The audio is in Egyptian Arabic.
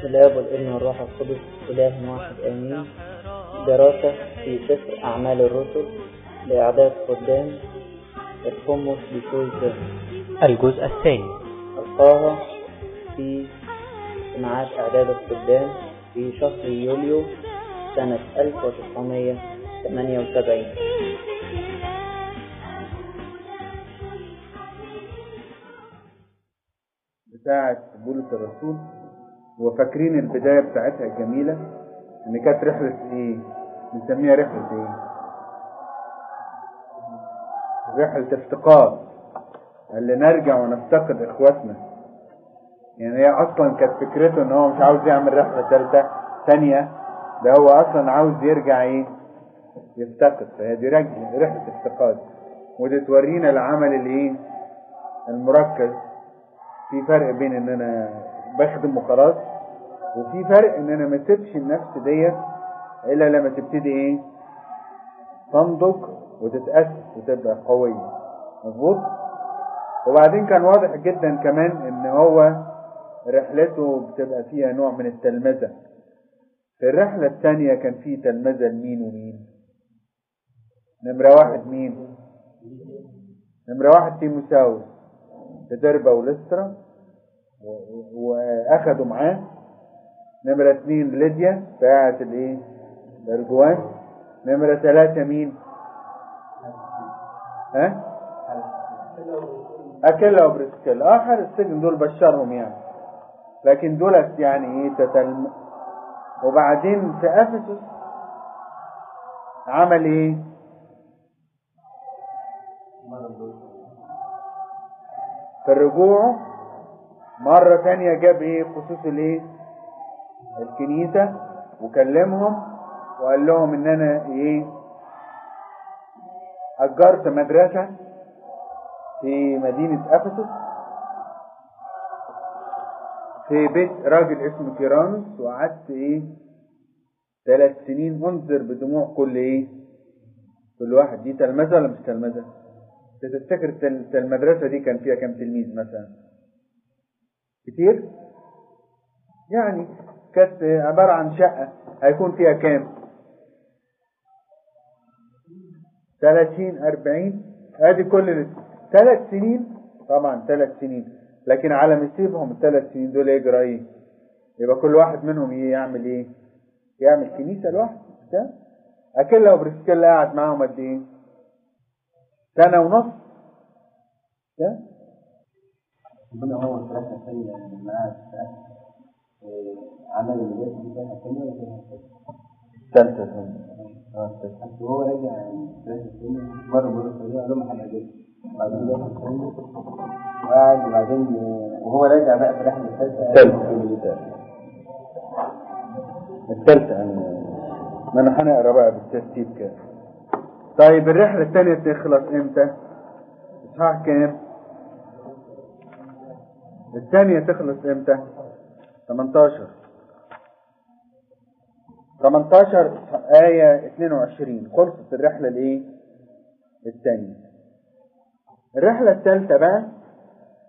الآب والابن والروح القدس إله واحد آمين دراسة في سفر أعمال الرسل لإعداد خدام الحمص بكل الجزء الثاني ألقاها في اجتماعات إعداد الخدام في شهر يوليو سنة 1978 بتاعة بولس الرسول وفاكرين البداية بتاعتها الجميلة ان كانت رحلة ايه بنسميها رحلة ايه رحلة افتقاد اللي نرجع ونفتقد اخواتنا يعني هي اصلا كانت فكرته ان هو مش عاوز يعمل رحلة ثالثة ثانية ده هو اصلا عاوز يرجع ايه يفتقد فهي دي رج- رحلة افتقاد ودي تورينا العمل الايه المركز في فرق بين ان انا بخدم وخلاص وفي فرق ان انا ما اسيبش النفس ديت الا لما تبتدي ايه تنضج وتتأسس وتبقى قوية مظبوط وبعدين كان واضح جدا كمان ان هو رحلته بتبقى فيها نوع من التلمذة في الرحلة الثانية كان في تلمذة لمين ومين نمرة واحد مين نمرة واحد تيموساوس في دربة ولسترا و- واخدوا معاه نمرة اتنين ليديا بتاعت الايه الارجوان نمرة ثلاثة مين ها اكيلا وبريسكيلا اه حارس السجن دول بشرهم يعني لكن دولت يعني ايه تتلم وبعدين في افسس عمل ايه في الرجوع مرة تانية جاب ايه خصوص الايه الكنيسة وكلمهم وقال لهم ان انا ايه اجرت مدرسة في مدينة افسس في بيت راجل اسمه كيرانوس وقعدت ايه ثلاث سنين انذر بدموع كل ايه كل واحد دي تلمذة ولا مش تلمذة؟ تفتكر التل- المدرسة دي كان فيها كام تلميذ مثلا؟ كتير؟ يعني كانت عبارة عن شقة هيكون فيها كام؟ 30 40 ادي كل ثلاث سنين طبعا ثلاث سنين لكن على مسيبهم الثلاث سنين دول يجرى ايه؟ يبقى كل واحد منهم إيه يعمل ايه؟ يعمل كنيسة لوحده مش كده؟ اكيلا وبريسكيلا قاعد معاهم قد ايه؟ سنة ونص ده ربنا هو الثلاثة الثانية معاه عمل اللي جت دي فيها الثانية ولا فيها الثالثة؟ ثالثة أصل هو راجع الثلاثة الثانية مرة مرة الثانية قال لهم إحنا جايين بعدين جه الثانية وقعد وبعدين وهو راجع بقى في الرحلة الثالثة الثالثة. الثالثة أنا ما أنا هنقرا بقى بالترتيب كده طيب الرحلة الثانية تخلص إمتى؟ إصحاح كام؟ الثانية تخلص إمتى؟ 18 18 آية 22 خلصت الرحلة الإيه؟ الثانية الرحلة الثالثة بقى